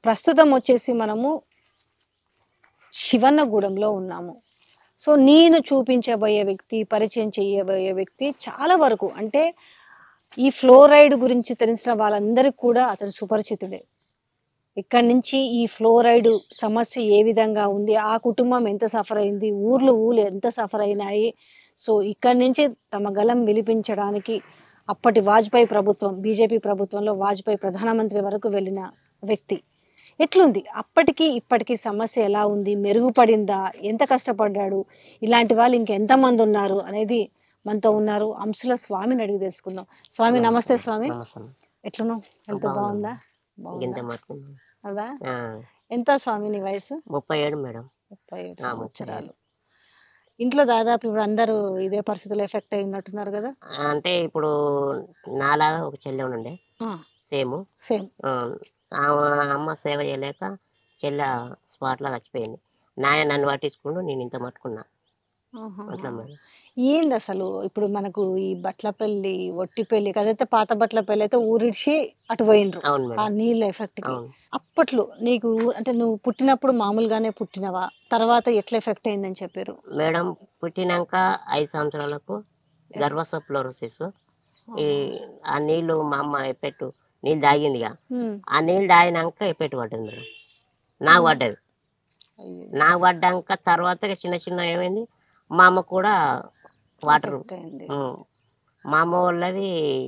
ప్రస్తుతం వచ్చేసి మనము శివన్నగూడెంలో ఉన్నాము సో నేను చూపించబోయే వ్యక్తి పరిచయం చేయబోయే వ్యక్తి చాలా వరకు అంటే ఈ ఫ్లోరైడ్ గురించి తెలిసిన వాళ్ళందరికీ కూడా అతను సుపరిచితుడే ఇక్కడి నుంచి ఈ ఫ్లోరైడ్ సమస్య ఏ విధంగా ఉంది ఆ కుటుంబం ఎంత సఫర్ అయింది ఊర్లు ఊళ్ళు ఎంత సఫర్ అయినాయి సో ఇక్కడి నుంచి తమ గలం విలిపించడానికి అప్పటి వాజ్పేయి ప్రభుత్వం బీజేపీ ప్రభుత్వంలో వాజ్పేయి ప్రధానమంత్రి వరకు వెళ్ళిన వ్యక్తి ఎట్లుంది అప్పటికి ఇప్పటికి సమస్య ఎలా ఉంది మెరుగుపడిందా ఎంత కష్టపడ్డాడు ఇలాంటి వాళ్ళు ఇంకెంతమంది ఉన్నారు అనేది మనతో ఉన్నారు అంశుల స్వామిని అడిగి తెలుసుకుందాం స్వామి నమస్తే స్వామి నమస్తే ఎట్లున్నావు హెల్త్ బాగుందా ఇంత బాగుందా మటుకు అదా ఆ, ఎంత స్వామి నీ వయసు ముప్పై ఏడు మేడం ముప్పై ఏడు ఆ, ముప్పై సంవత్సరాలు ఇంట్లో దాదాపు ఇప్పుడు అందరూ ఇదే పరిస్థితులు ఎఫెక్ట్ అయి ఉన్నట్టున్నారు కదా అంటే ఇప్పుడు నాలాగా ఒక చెల్లె ఉండే సేమ్ సేమ్ అమ్మ సేవ చేయలేక చెల్లె స్పాట్లో చచ్చిపోయింది నాయన నన్ను పట్టించుకుంటూ నేను ఇంత మట్టుకున్నా అట్లా మేడం ఏంది అసలు ఇప్పుడు మనకు ఈ బట్లపల్లి ఒట్టిపల్లి అదైతే పాత బట్లపల్లి అయితే ఊరిడిచి అటు పోయినరు అవును ఆ మేడం నీళ్ళ ఎఫెక్ట్ కి అవును అప్పట్లో నీకు అంటే నువ్వు పుట్టినప్పుడు మామూలుగానే పుట్టినవా తర్వాత ఎట్లా ఎఫెక్ట్ అయిందని చెప్పారు మేడం పుట్టినాక ఐదు సంవత్సరాలకు గర్భసప్లోరోసిస్ ఈ ఆ నీళ్లు మా అమ్మ ఎప్పెట్టు నీళ్ళు తాగిందిగా ఉమ్. ఆ నీళ్ళు తాగినాక ఎప్పెట్టు పడ్డది మేడం నాకు పడ్డది అయ్యో. నాకు పడ్డాక తర్వాత ఇక చిన్న చిన్న ఏమైంది మా అమ్మ కూడా వాటర్ Effect అయింది. మా అమ్మ వాళ్ళది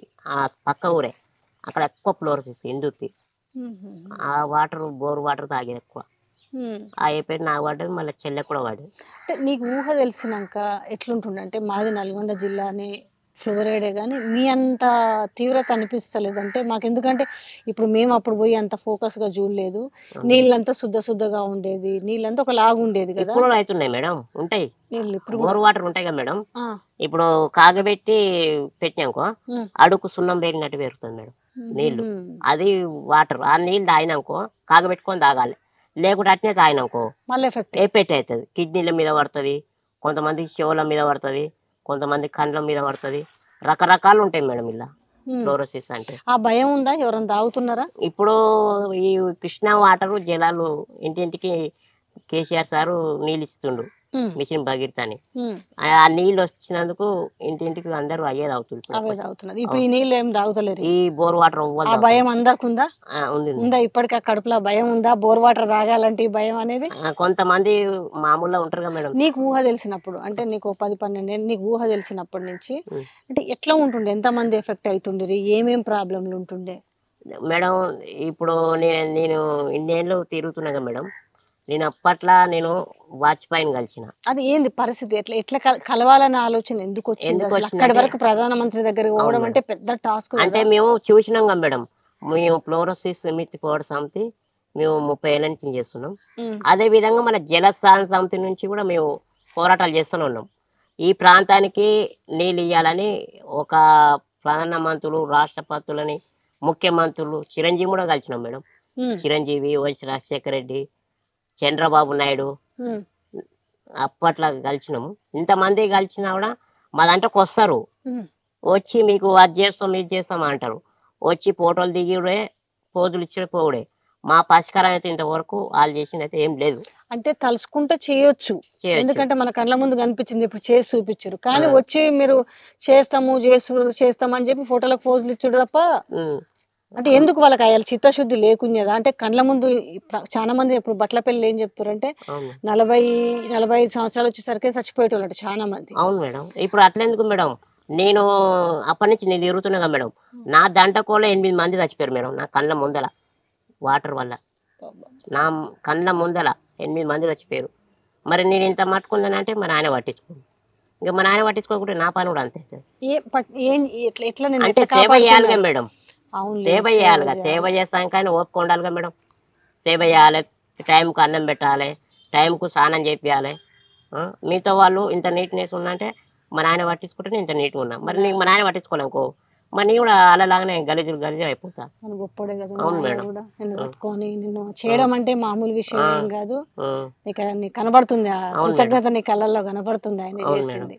ఆ పక్క ఊరే అక్కడ ఎక్కువ ఫ్లోర్స్ ఇందుతి ఉమ్, ఉమ్, ఆ వాటర్ బోర్ వాటర్ తాగేది ఎక్కువ ఉమ్. ఆ అయిపోయి నాకు పడ్డది మళ్ళీ చెల్లె కూడా పడ్డది అంటే నీకు ఊహ తెలిసినాక ఎట్లుంటుండే అంటే మాది నల్గొండ జిల్లానే ఫ్లోరైడే కానీ మీ అంత తీవ్రత అనిపిస్తలేదు అంటే మాకు ఎందుకంటే ఇప్పుడు మేము అప్పుడు పోయి అంత ఫోకస్ గా చూడలేదు నీళ్ళంతా శుద్ధ శుద్ధగా ఉండేది నీళ్ళంతా ఒక లాగు ఉండేది కదా ఇప్పుడు అవుతున్నాయి మేడం ఉంటాయి నీళ్ళు ఇప్పుడు కూడా బోర్ వాటర్ ఉంటాయి కదా మేడం ఆ, ఇప్పుడు కాగబెట్టి పెట్టినాకో ఉమ్, అడుగు సున్నం పెరిగినట్టు పెరుగుతుంది మేడం ఉమ్, నీళ్ళు. ఉమ్. అది వాటర్ ఆ నీళ్ళు తాగినాకో కాగబెట్టుకొని తాగాలి లేకుంటే అట్నే తాగినాకో మళ్ళీ ఎఫెక్ట్ ఎఫెక్ట్ అవుతుంది కిడ్నీల మీద పడుతుంది కొంతమంది చెవుల మీద పడుతుంది కొంతమంది కండ్ల మీద పడుతుంది రకరకాలు ఉంటాయి మేడం ఇలా ఫ్లోరోసిస్ అంటే ఆ భయం ఉందా ఎవరైనా తాగుతున్నారా ఇప్పుడు ఈ కృష్ణా వాటర్ జలాలు ఇంటింటికి కేసీఆర్ సారు నీళ్ళు ఇస్తుండు ఉమ్, మిషన్ భగీరథ అని ఉమ్, ఆ నీళ్ళు వచ్చినందుకు ఇంటింటికి అందరూ అయ్యేది అవుతుంది అవే తాగుతున్నారు ఇప్పుడు ఈ నీళ్ళు ఏం తాగుతలేరు ఈ బోర్ వాటర్ ఆ భయం అందరికి ఉందా ఉంది ఉంది. ఉందా ఇప్పటికీ ఆ కడుపులో భయం ఉందా బోర్ వాటర్ తాగాలంటే ఈ భయం అనేది ఆ, కొంతమంది మామూలుగా ఉంటారు కదా మేడం నీకు ఊహ తెలిసినప్పుడు అంటే నీకు పది పన్నెండు ఏళ్ళు నీకు ఊహ తెలిసినప్పటి నుంచి ఉం. అంటే ఎట్లా ఉంటుండే ఎంతమంది ఎఫెక్ట్ అవుతుండే ఏమేం ప్రాబ్లంలు ఉంటుండే మేడం ఇప్పుడు నేను నేను ఇన్నేళ్ళు తిరుగుతున్నా కదా మేడం నేను అప్పట్లో నేను వాజ్పేయిని కలిసిన అది ఏంది పరిస్థితి ఎట్లా ఎట్లా కల- కలవాలనే ఆలోచన ఎందుకు వచ్చింది ఎందుకు అసలు వచ్చిందంటే- అక్కడి వరకు ప్రధానమంత్రి దగ్గరికి పోవడం అవును అంటే పెద్ద టాస్క్ అంటే మేము చూసినాం కదా మేడం మేము ఫ్లోరోసిస్ మిత్ పౌడర్ సమితి మేము ముప్పై ఏళ్ళ నుంచి చేస్తున్నాం అదే విధంగా మన జలసాన సమితి నుంచి కూడా మేము పోరాటాలు చేస్తూనే ఉన్నాం ఈ ప్రాంతానికి నీళ్ళు ఇవ్వాలని ఒక ప్రధానమంత్రులు రాష్ట్రపతులని ముఖ్యమంత్రులు చిరంజీవి కూడా కలిసినాం మేడం చిరంజీవి వైఎస్ రాజశేఖర రెడ్డి చంద్రబాబు నాయుడు అప్పట్లో కలిసినాము ఇంతమంది కలిసినా కూడా మా దాంట్లోకి వస్తారు వచ్చి మీకు అది చేస్తాం ఇది చేస్తాం అంటారు వచ్చి ఫోటోలు దిగిడే పోజులు ఇచ్చి పోవుడే మా పరిష్కారం అయితే ఇంతవరకు వాళ్ళు చేసింది అయితే ఏం లేదు అంటే తలుసుకుంటే చేయొచ్చు చేయొచ్చు. ఎందుకంటే మన కళ్ళ ముందు కనిపించింది ఇప్పుడు చేసి చూపించారు కానీ ఆ. వచ్చి మీరు చేస్తాము చేసు చేస్తామని చెప్పి ఫోటోలకు ఫోజులు ఇచ్చుడు తప్ప ఉమ్. అంటే ఎందుకు వాళ్ళకి అయ్యాలి చిత్తశుద్ధి లేకునేదా అంటే కళ్ళ ముందు ఈ ప్ర- చాలా మంది ఇప్పుడు బట్టల పెళ్ళి ఏం చెప్తారంటే అవును నలభై నలభై ఐదు సంవత్సరాలు వచ్చేసరికి చచ్చిపోయేటోళ్ళు చాలా మంది అవును మేడం ఇప్పుడు అట్లెందుకు మేడం నేను అప్పటి నుంచి నేను తిరుగుతున్నా కదా మేడం నా దంటకోలో ఎనిమిది మంది చచ్చిపోయారు మేడం నా కళ్ళ ముందల వాటర్ వల్ల నా కళ్ళ ముందల ఎనిమిది మంది చచ్చిపోయారు మరి నేను ఇంత మట్టుకుందానంటే మా నాయన పట్టించుకోను ఇంకా మా నాయన పట్టించుకోకుంటే నా పని కూడా అంతే ఏ పట్- ఏం ఎట్లా ఎట్లా నేను అంటే ఎట్లా సేవ చేయాలిగా కాపాడుకున్నాను? మేడం అవునులే, సేవ సేవ చేయాలిగా చేయాలి. సేవ చేస్తాం కానీ ఓపిక ఉండాలిగా మేడం సేవ చేయాలి టైంకు అన్నం పెట్టాలి టైంకు స్నానం చేపియాలి ఆ, మిగతా వాళ్ళు ఇంత నీట్నెస్ ఉందంటే మా నాయన పట్టించుకుంటే నేను ఇంత నీట్గా ఉన్నా మరి నీకు మా నాయన పట్టించుకోలేనుకో మరి నేను కూడా అలాగానే గలీజులు గలీజు అయిపోతా మన గొప్పడే కదా అవును నాయన మేడం. కూడా నిన్ను పట్టుకొని నిన్ను చేయడం అంటే మామూలు విషయం ఆ. ఏం కాదు ఆ, నీకు నీకు కనబడుతుంది ఆ అవును కృతజ్ఞత నీ కళ్ళల్లో కనబడుతుంది ఆయన అవును చేసింది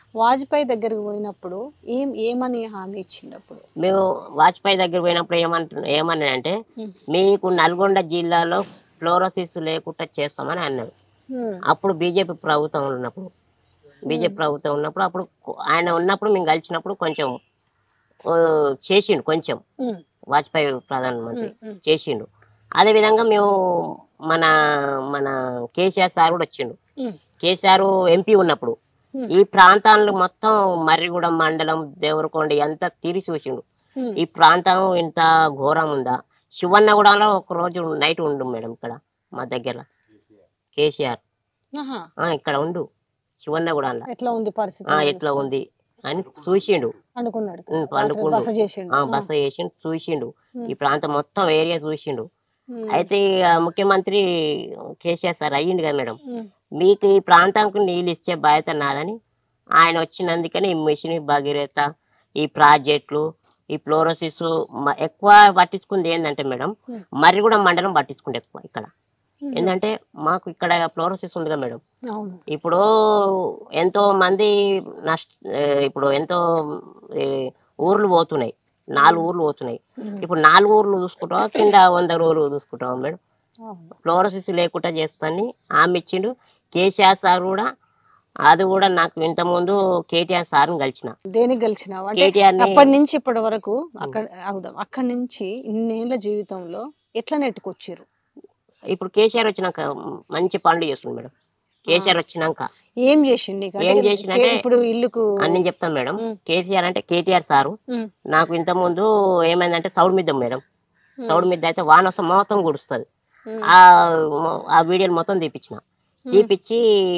వాజ్పేయి దగ్గరికి పోయినప్పుడు ఏం ఏమని హామీ ఇచ్చినప్పుడు మేము వాజ్పేయి దగ్గర పోయినప్పుడు ఏమంటు ఏమన్నాడంటే ఉమ్. మీకు నల్గొండ జిల్లాలో ఫ్లోరోసిస్ లేకుండా చేస్తామని అన్నాడు అప్పుడు బీజేపీ ప్రభుత్వం ఉన్నప్పుడు బీజేపీ ప్రభుత్వం ఉన్నప్పుడు అప్పుడు కొ- ఆయన ఉన్నప్పుడు మేము కలిసినప్పుడు కొంచెం ఓ, చేసిండు కొంచెం వాజ్పేయి ప్రధానమంత్రి చేసిండు అదే విధంగా మేము మన మన కేసీఆర్ సార్ కూడా వచ్చిండు కేసీఆర్ ఎంపీ ఉన్నప్పుడు ఈ ప్రాంతాలను మొత్తం మర్రిగూడెం మండలం దేవరకొండ ఎంత తిరిగి చూసిండు ఈ ప్రాంతం ఇంత ఘోరం ఉందా శివన్నగూడలో ఒక రోజు నైట్ ఉండు మేడం ఇక్కడ మా దగ్గర కేసీఆర్ ఆ, ఇక్కడ ఉండు శివన్నగూడలో ఎట్లా ఉంది పరిస్థితి ఆ, ఎట్లా ఉంది అని చూసిండు అనుకున్నాడు ఉమ్, పండుకుండు బస చేసిండు ఆ, బస చేసిండు చూసిండు ఉమ్. ఈ ప్రాంతం మొత్తం ఏరియా చూసిండు ఉమ్. అయితే ఇక ముఖ్యమంత్రి కేసీఆర్ సార్ అయ్యింది కదా మేడం ఉమ్. మీకు ఈ ప్రాంతానికి నీళ్ళు ఇచ్చే బాధ్యత నాదని ఆయన వచ్చినందుకని ఈ మిషన్ భగీరథ ఈ ప్రాజెక్టులు ఈ ఫ్లోరోసిస్ మ- ఎక్కువ పట్టించుకుంది ఏంటంటే మేడం Hmm. మర్రిగూడెం మండలం పట్టించుకుంటే ఎక్కువ ఇక్కడ ఉమ్. ఏంటంటే మాకు ఇక్కడ ఫ్లోరోసిస్ ఉంది కదా మేడం అవును ఇప్పుడు ఎంతో మంది నష్ట ఏ, ఇప్పుడు ఎంతో ఏ, ఊర్లు పోతున్నాయి నాలుగు ఊర్లు పోతున్నాయి ఉమ్. ఇప్పుడు నాలుగు ఊర్లు చూసుకుంటాం కింద వంద ఊర్లు చూసుకుంటాం మేడం అవును ఫ్లోరోసిస్ లేకుండా చేస్తానని ఆమె ఇచ్చిండు కేసీఆర్ సార్ కూడా అది కూడా నాకు ఇంతకుముందు కేటీఆర్ సార్ని కలిసిన దేనికి గెలిచినావు అంటే కేటీఆర్ ని అప్పటి నుంచి ఇప్పటి వరకు అక్కడ అవుదాం అక్కడి నుంచి ఇన్నేళ్ల జీవితంలో ఎట్లా నెట్టుకొచ్చారు ఇప్పుడు కేసీఆర్ వచ్చినాక మంచి పనులు చేస్తుంది మేడం కేసీఆర్ వచ్చినాక ఏం చేసిండు నీకు అంటే ఏం చేసిండంటే- కే- ఇప్పుడు ఇల్లుకు అని నేను చెప్తాను మేడం ఉమ్. కేసీఆర్ అంటే కేటీఆర్ సారు ఉమ్. నాకు ఇంతకుముందు ఏమైందంటే సౌడ్ మిద్ద మేడం సౌడ్ మిద్ద అయితే వాన వస్తే మొత్తం గుడుస్తుంది ఉమ్. ఆ మొ- ఆ వీడియోలు మొత్తం తీపిచ్చిన తీపిచ్చి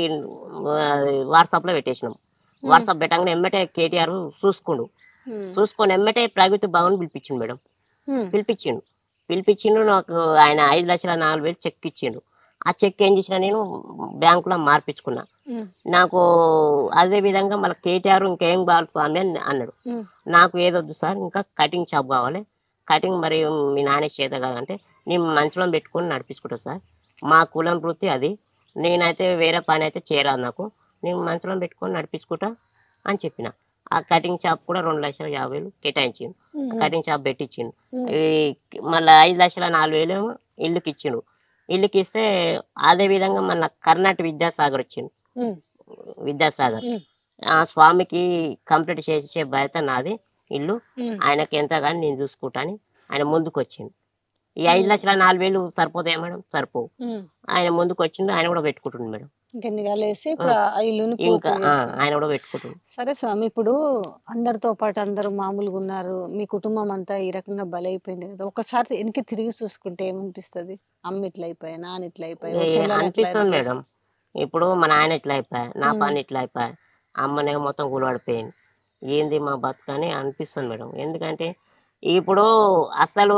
వాట్సాప్ లో పెట్టేసినాం వాట్సాప్ పెట్టగానే ఎమ్మటే కేటీఆర్ చూసుకుండు ఉమ్. చూసుకొని ఎమ్మటే ప్రభుత్వ భవన్ పిలిపించిండు మేడం ఉమ్. పిలిపించిండు పిలిపించిండు నాకు ఆయన ఐదు లక్షల నాలుగు వేలు చెక్ ఇచ్చిండు ఆ చెక్ ఏం చేసిన నేను బ్యాంకులో మార్పించుకున్నా ఉమ్. నాకు అదే విధంగా మళ్ళీ కేటీఆర్ ఇంకేం కావాలి స్వామి అని అన్నాడు ఉమ్. నాకు ఏదొద్దు సార్ ఇంకా కటింగ్ షాప్ కావాలి కటింగ్ మరి మీ నాన్న చేత కాదంటే నేను మనసులో పెట్టుకొని నడిపించుకుంటా సార్ మా కులం వృత్తి అది నేనైతే వేరే పని అయితే చేయరాదు నాకు నేను మనసులో పెట్టుకొని నడిపించుకుంటా అని చెప్పిన ఆ కటింగ్ షాప్ కూడా రెండు లక్షల యాభై వేలు కేటాయించిండు ఉమ్. కటింగ్ షాప్ పెట్టించిండు ఉమ్. ఈ మళ్ళీ ఐదు లక్షల నాలుగు వేలు ఏమో ఇల్లుకి ఇచ్చిండు ఇల్లుకి ఇస్తే అదే విధంగా మన కర్ణాటక విద్యాసాగర్ వచ్చిండు ఉమ్. విద్యాసాగర్ ఉమ్. ఆ స్వామికి కంప్లీట్ చేసే బాధ్యత నాది ఇల్లు ఉమ్. ఆయనకి ఎంత కానీ నేను చూసుకుంటాను ఆయన ముందుకు వచ్చిండు ఈ ఐదు లక్షల నాలుగు వేలు సరిపోతాయి మేడం సరిపోవు ఉమ్. ఆయన ముందుకు వచ్చిండు ఆయన కూడా పెట్టుకుంటుండు మేడం ఇంకెన్ని కాలేసి ఇప్పుడు ఆ ఇల్లుని పూర్తి ఇంకా ఆ, చేశారు. ఆయన కూడా పెట్టుకుంటుండు సరే స్వామి ఇప్పుడు అందరితో పాటు అందరూ మామూలుగా ఉన్నారు మీ కుటుంబం అంతా ఈ రకంగా బలైపోయింది కదా ఒకసారి వెనక్కి తిరిగి చూసుకుంటే ఏమనిపిస్తుంది అమ్మ ఇట్లా అయిపోయా నాన్న ఇట్లా అయిపోయా ఓ ఏ, చెల్లెలు ఇట్లా అనిపిస్తుంది అయిపోయా. మేడం ఇప్పుడు మా నాయన ఇట్లా అయిపోయా నా ఉమ్. పని ఇట్లా అయిపోయా అమ్మనే మొత్తం కూలబడిపోయింది ఏంది మా బతుకని అనిపిస్తుంది మేడం ఎందుకంటే ఇప్పుడు అసలు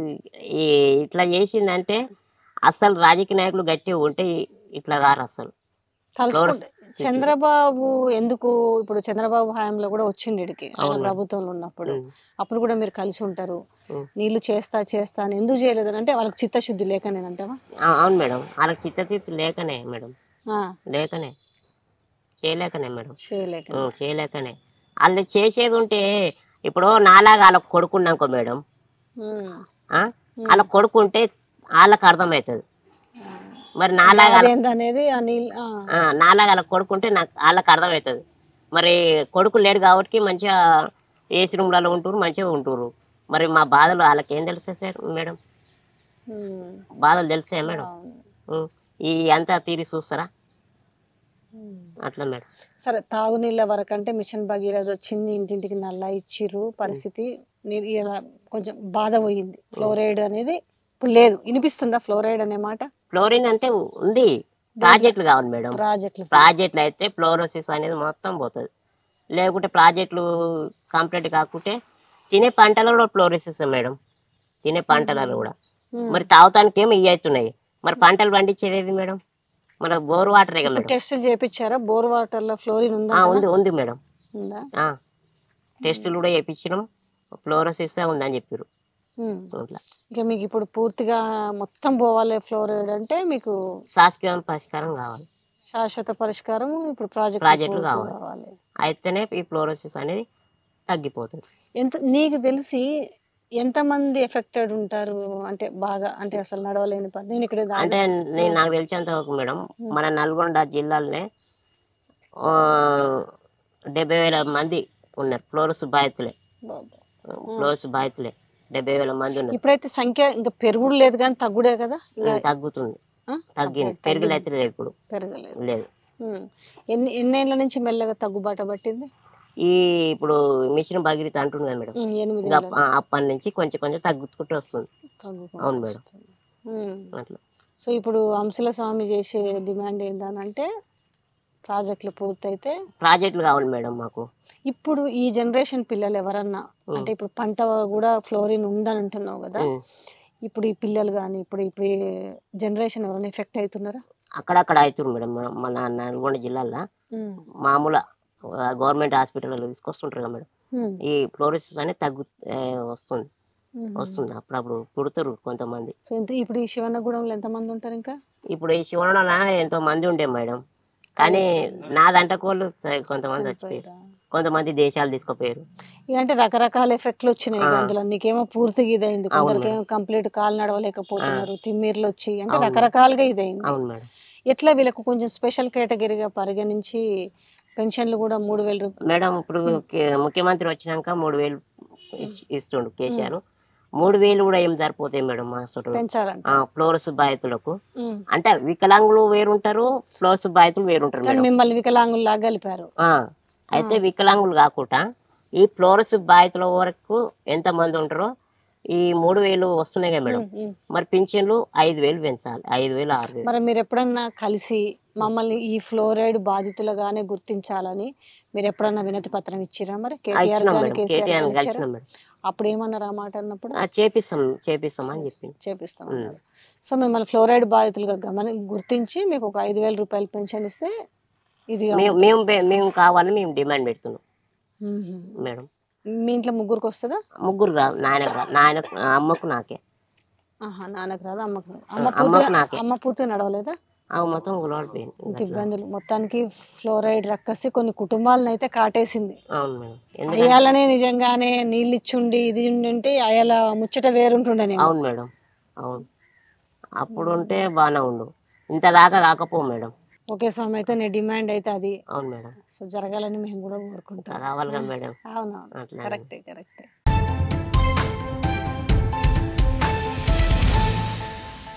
ఈ ఇట్లా చేసిందంటే అసలు రాజకీయ నాయకులు గట్టిగా ఉంటే ఇట్లా రారు అసలు తలుచుకుంటే ఫ్లోరస్ చంద్రబాబు ఎందుకు ఇప్పుడు చంద్రబాబు హయాంలో కూడా వచ్చిండు ఇడికి ఆయన అవును. ప్రభుత్వంలో ఉన్నప్పుడు ఉమ్, అప్పుడు కూడా మీరు కలిసి ఉంటారు ఉమ్. నీళ్లు చేస్తా చేస్తా అని ఎందుకు చేయలేదని అంటే వాళ్ళకి చిత్తశుద్ధి లేక నేనంటావా ఆ, అవును మేడం వాళ్ళకి చిత్తశుద్ధి లేకనే మేడం లేకనే చేయలేకనే మేడం చేయలేక ఉం, చేయలేకనే వాళ్ళు చేసేది ఉంటే ఇప్పుడు నాలాగా వాళ్ళకి కొడుకున్నాకో మేడం ఉమ్. ఆ? ఉమ్. వాళ్ళ కొడుకుంటే వాళ్ళకి అర్థమవుతుంది మరి నాలాగా వాళ్ళ- అదేందనేది ఆ నీళ్ళు ఆ. ఆ, నాలాగా వాళ్ళకి కొడుకుంటే నాకు వాళ్ళకి అర్థమవుతుంది మరి కొడుకు లేడు కాబట్టి మంచిగా ఏసీ రూమ్లలో ఉంటున్నారు మంచిగా ఉంటున్నారు మరి మా బాధలు వాళ్ళకి ఏం తెలుస్తాయి సార్ మేడం ఉమ్. బాధలు తెలుస్తాయి మేడం అవును. ఉం. ఈ అంతా తీరి చూస్తారా ఉమ్. అట్లా మేడం సరే తాగునీళ్ళ వరకు అంటే మిషన్ భగీరథ వచ్చింది ఇంటింటికి నల్లా ఇచ్చిర్రు పరిస్థితి నీ- ఇలా కొంచెం బాధ పోయింది ఫ్లోరైడ్ అనేది ఇప్పుడు లేదు వినిపిస్తుందా ఫ్లోరైడ్ అనే మాట ఫ్లోరిన్ అంటే ఉంది ప్రాజెక్టులు కావాలి మేడం ప్రాజెక్టులు ప్రాజెక్టులు అయితే ఫ్లోరోసిస్ అనేది మొత్తం పోతుంది లేకుంటే ప్రాజెక్టులు కంప్లీట్ కాకుంటే తినే పంటలలో కూడా ఫ్లోరోసిస్ మేడం తినే పంటలలో కూడా ఉమ్. మరి తాగుతానికి ఏమి ఇవి అవుతున్నాయి మరి పంటలు పండించేది ఏది మేడం మన బోర్ వాటరే కదా ఇప్పుడు మేడం టెస్టులు చేపించారా బోర్ వాటర్ లో ఫ్లోరిన్ ఉందా ఆ, ఉంది ఉంది మేడం ఉందా ఆ, టెస్టులు కూడా చేయించినాం ఫ్లోరోసిస్ ఉందని చెప్పారు ఉమ్. అట్లా ఇక మీకు ఇప్పుడు పూర్తిగా మొత్తం పోవాలి ఫ్లోరైడ్ అంటే మీకు శాస్త్రీయ పరిష్కారం కావాలి శాశ్వత పరిష్కారం ఇప్పుడు ప్రాజెక్ట్ ప్రాజెక్టులు కావాలి. కావాలి అయితేనే ఈ ఫ్లోరోసిస్ అనేది తగ్గిపోతుంది ఎంత నీకు తెలిసి ఎంతమంది ఎఫెక్టెడ్ ఉంటారు అంటే బాగా అంటే అసలు నడవలేని పని నేను ఇక్కడ దాని- అంటే నేను నాకు తెలిసేంత వరకు మేడం మన నల్గొండ జిల్లాలోనే ఆ, డెబ్బై వేల మంది ఉన్నారు ఫ్లోరస్ బాధితులే బాబా. ఫ్లోరస్ బాధితులే డెబ్బై వేల మంది ఉన్నారు ఇప్పుడైతే సంఖ్య ఇంకా పెరుగుడు లేదు కానీ తగ్గుడే కదా ఇంకా తగ్గుతుంది ఆ? తగ్గింది పెరుగులైతే లేదు ఇప్పుడు పెరగలేదు లేదు ఉమ్. ఎన్ని ఎన్నేళ్ళ నుంచి మెల్లగా తగ్గుబాట పట్టింది ఈ ఇప్పుడు మిషన్ భగీరథ అంటుంది కదా మేడం ఉమ్, ఎనిమిది ఇంకా ఏళ్ళ అప్ప- అప్పటి నుంచి కొంచెం కొంచెం తగ్గుకుంటూ వస్తుంది తగ్గుకుంటూ అవును మేడం. వస్తుంది. ఉమ్. అట్లా సో ఇప్పుడు అంశుల స్వామి చేసే డిమాండ్ ఏంటనంటే ప్రాజెక్టులు పూర్తయితే ప్రాజెక్టులు కావాలి మేడం మాకు ఇప్పుడు ఈ జనరేషన్ పిల్లలు ఎవరన్నా ఉమ్. అంటే ఇప్పుడు పంట కూడా ఫ్లోరిన్ ఉందని అంటున్నావు కదా ఉమ్. ఇప్పుడు ఈ పిల్లలు కానీ ఇప్పుడు ఇప్పుడు ఈ జనరేషన్ ఎవరైనా ఎఫెక్ట్ అవుతున్నారా అక్కడక్కడ అవుతుంది మేడం మన- మన నల్గొండ జిల్లాలో ఉమ్. మామూలు గవర్నమెంట్ హాస్పిటల్లో తీసుకొస్తుంటారు కదా మేడం ఉమ్. ఈ ఫ్లోరోసిస్ అనేది తగ్గు ఆ, వస్తుంది ఉమ్. వస్తుంది అప్పుడప్పుడు పుడతారు కొంతమంది సో ఇంత ఇప్పుడు ఈ శివన్నగూడెంలో ఎంతమంది ఉంటారు ఇంకా ఇప్పుడు ఈ శివనలో ఎంతో మంది ఉండే మేడం కానీ నా దంటకోళ్ళు కొంతమంది చచ్చిపోయారు చనిపోయారా? కొంతమంది దేశాలు తీసుకుపోయారు ఇక అంటే రకరకాల ఎఫెక్ట్లు వచ్చినాయి ఇక ఆ. అందులో నీకేమో పూర్తిగా ఇదైంది అవును కొందరికేమో కంప్లీట్ కాలు నడవలేకపోతున్నారు తిమ్మిర్లు వచ్చి అంటే అవును. రకరకాలుగా ఇదైంది అవును మేడం ఎట్లా వీళ్ళకు కొంచెం స్పెషల్ కేటగిరీగా పరిగణించి పెన్షన్లు కూడా మూడు వేల రూపాయలు మేడం ఇప్పుడు కే- ముఖ్యమంత్రి వచ్చినాక మూడు వేలు ఇచ్- ఇస్తుండు కేసీఆర్ మూడు వేలు కూడా ఏం సరిపోతాయి మేడం మా చుట్టూ పెంచాలంట ఫ్లోరస్ బాధితులకు ఉమ్. అంటే వికలాంగులు వేరుంటారు ఫ్లోరస్ బాధితులు వేరుంటారు కానీ మేడం మిమ్మల్ని వికలాంగుల్లా కలిపారు ఆ, అయితే వికలాంగులు కాకుండా ఈ ఫ్లోరస్ బాధితుల వరకు ఎంత మంది ఉంటారో ఈ మూడు వేలు వస్తున్నాయి కదా మేడం ఉమ్, ఉమ్. మరి పింఛన్లు ఐదు వేలు పెంచాలి ఐదు వేలు ఆరు వేలు మరి మీరు ఎప్పుడన్నా కలిసి మమ్మల్ని ఈ ఫ్లోరైడ్ బాధితులుగానే గుర్తించాలని మీరు ఎప్పుడన్నా వినతి పత్రం ఇచ్చిరా మరి ఆ, కేటీఆర్ ఇచ్చినాం గాని మేడం కేసీఆర్ కేటీఆర్ గాని ఇచ్చారా కలిసినాం మేడం అప్పుడు ఏమన్నారు ఆ మాట అన్నప్పుడు ఆ, చేపిస్తాం చేపిస్తాం అని చెప్పింది చేపిస్తాం అన్నారు సో మిమ్మల్ని ఫ్లోరైడ్ బాధితులుగా గమని గుర్తించి మీకు ఒక ఐదు వేల రూపాయలు పెన్షన్ ఇస్తే ఇది మేము మేము పె- మేము కావాలని మేము డిమాండ్ పెడుతున్నాం మ్మ్. మేడం మీ ఇంట్లో ముగ్గురికి వస్తుందా ముగ్గురు రాదు నాయనకు రాదు నాయన అమ్మకు నాకే ఆహా నాన్నకు రాదు అమ్మకు రాదు. అమ్మ అమ్మకు పూర్తిగా నాకే. అమ్మ పూర్తిగా నడవలేదా అవి మొత్తం గులవాడిపోయింది ఇంత ఇబ్బందులు మొత్తానికి ఫ్లోరైడ్ రక్కసి కొన్ని కుటుంబాలను అయితే కాటేసింది అవును మేడం ఎందుకంటే అయ్యాలనే నిజంగానే నీళ్ళు ఇచ్చుండి ఇది ఉంటే అయ్యాల ముచ్చట వేరుంటుండే నేను అవును మేడం అవును అప్పుడు ఉంటే బాగానే ఉండు ఇంత దాకా కాకపో మేడం ఓకే స్వామి అయితే నీ డిమాండ్ అయితే అది అవును మేడం సో జరగాలని మేము కూడా కోరుకుంటాం రావాలి కదా మేడం అవునవును అట్లా కరెక్టే కరెక్టే